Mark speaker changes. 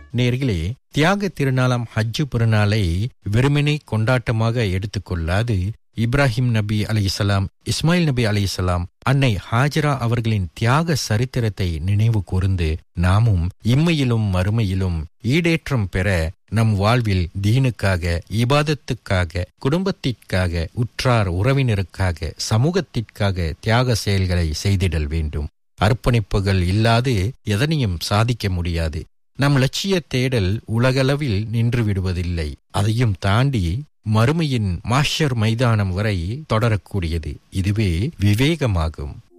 Speaker 1: நேர்களே தியாக திருநாளாம் ஹஜ்ஜு பெருநாளை வெறுமனே கொண்டாட்டமாக எடுத்துக்கொள்ளாது இப்ராஹிம் நபி அலைசலாம் இஸ்மாயில் நபி அலைசலாம் அன்னை ஹாஜரா அவர்களின் தியாக சரித்திரத்தை நினைவு கூர்ந்து நாமும் இம்மையிலும் மறுமையிலும் ஈடேற்றம் பெற நம் வாழ்வில் தீனுக்காக இபாதத்துக்காக குடும்பத்திற்காக உற்றார் உறவினருக்காக சமூகத்திற்காக தியாக செயல்களை செய்திடல் வேண்டும் அர்ப்பணிப்புகள் இல்லாது எதனையும் சாதிக்க முடியாது நம் லட்சிய தேடல் உலகளவில் நின்று விடுவதில்லை அதையும் தாண்டி மறுமையின் மாஷர் மைதானம் வரை தொடரக்கூடியது இதுவே விவேகமாகும்